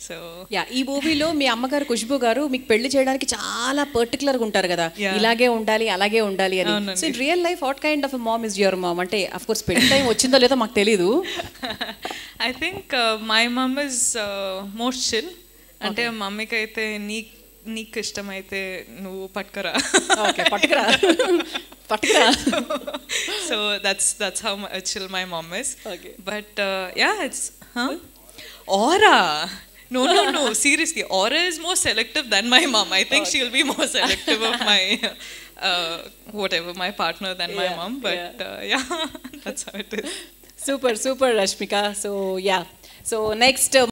So yeah ఈ మూవీలో మీ అమ్మగారు ఖుష్బు గారు మీకు పెళ్లి చేయడానికి చాలా పర్టికులర్ గా ఉంటారు కదా Yeah. ఇలాగే ఉండాలి అలాగే ఉండాలి అని అవునండి. So in real life what kind of mom is your mom అంటే అఫ్ కోర్స్ పెళ్లి టైం వచ్చిందో లేదో మాకు తెలియదు I think my mom is most chill అంటే మమ్మీకి అయితే నీ నీకు ఇష్టమైతే నువ్వు పట్టుకరా ఓకే పట్టుకురా పట్టుకురా so that's that's how mu- chill my mom is. Okay. But uh, yeah, it's huh? Aura. No, no, no. Seriously, Aura is more selective than my mom. I think she'll be more selective of my uh, whatever my partner than my Yeah, mom. But yeah. Uh, yeah, that's how it is. Super super Rashmika so yeah so next